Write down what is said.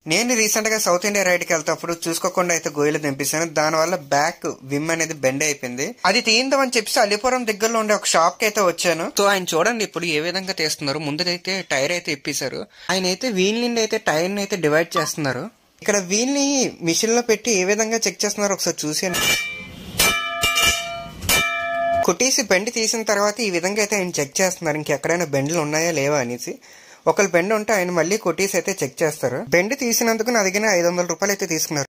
నేను రీసెంట్ గా south India ride కి వెళ్తాప్పుడు చూసుకోకుండా అయితే గోయిలు దింపేశాను దానివల్ల బ్యాక్ విమ్ అనేది బెండ్ అయిపోయింది అది తీయిందాం అని చెప్పి అల్లిపురం దగ్గరలో ఉండే ఒక షాప్ కి అయితే వచ్చాను సో ఆయన చూడండి ఇప్పుడు ఏ విధంగా తీస్తున్నారు ముందరైతే టైర్ అయితే ఇప్పేశారు ఆయన అయితే వీల్ నుండి అయితే టైర్ ని అయితే డివైడ్ చేస్తున్నారు ఇక్కడ వీల్ ని మిషన్ లో పెట్టి ఏ విధంగా చెక్ చేస్తున్నారో ఒకసారి చూసాను కుట్టేసి బెండ్ తీసిన తర్వాత ఈ విధంగా అయితే ఆయన చెక్ చేస్తున్నారు ఇంకెక్కడైనా బెండ్లు ఉన్నాయా లేవా అనేసి ఒకళ్ళు బెండ్ ఉంటే ఆయన మళ్ళీ కొట్టేసి అయితే చెక్ చేస్తారు బెండ్ తీసినందుకు నా దగ్గర ఐదు వందల రూపాయలు అయితే తీసుకున్నారు